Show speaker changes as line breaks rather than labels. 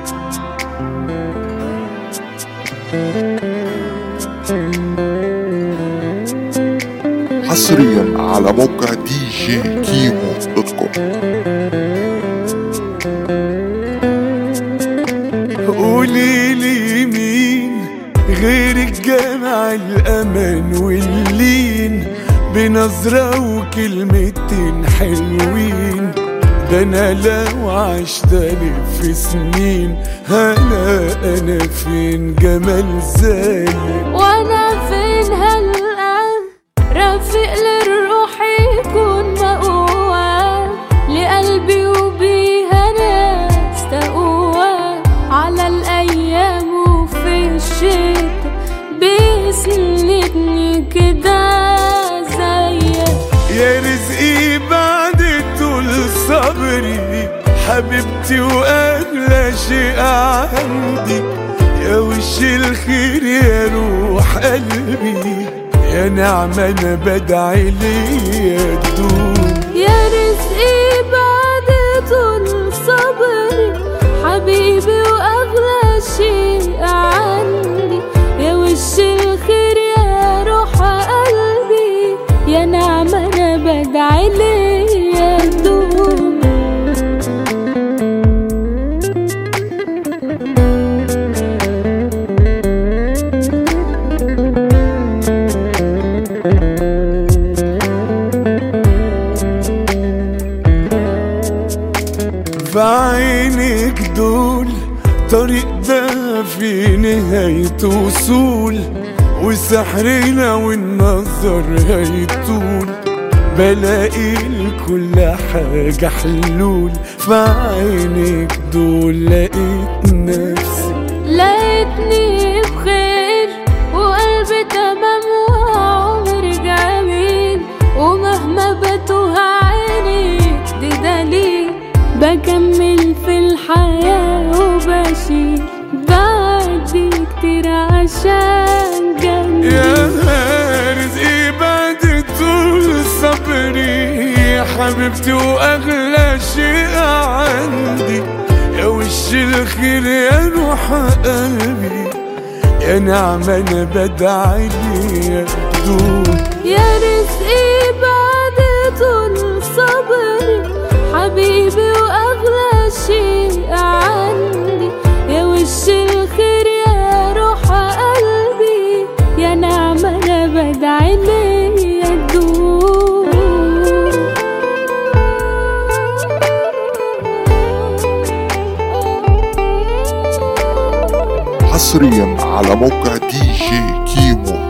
حصريا على موقع دي جي كيمو دوت كوم
قولي لي مين غير الجامع الأمان واللين بنظرة وكلمتين حلوين ده أنا لو عشت ألف سنين هلا أنا فين جمال زيك
وانا فين هلا رفيق للروح يكون مقوى لقلبي وبيها ناس تقوى على الايام وفي الشتا بيسندني كده زيك
يا رزقي بعد طول صبري حبيبتي واغلى شيء عندي يا وش الخير يا روح قلبي يا نعمة انا بدعي ليا تدوم
يا رزقي بعد طول صبري حبيبي واغلى شيء عندي يا وش الخير يا روح قلبي يا نعمة انا بدعي ليا تدوم
في عينك دول طريق ده في نهاية وصول وسحرنا والنظر هيطول بلاقي لكل حاجة حلول في عينك دول لقيت نفسي
لقيتني بخير وقلبي تمام وعمري جميل ومهما بتوه عيني دي دليل بكمل في الحياة وبشيل بعدي كتير عشان جنبي
يا رزقي بعد طول صبري يا حبيبتي واغلى شيء عندي يا وش الخير يا روح قلبي يا نعمة انا بدعي ليا تدوم
يا رزقي بعد طول صبري حبيبي واغلى شيء عندي يا وش الخير يا روح قلبي يا نعمة انا بدعي ليا تدوم
حصريا على موقع دي جي كيمو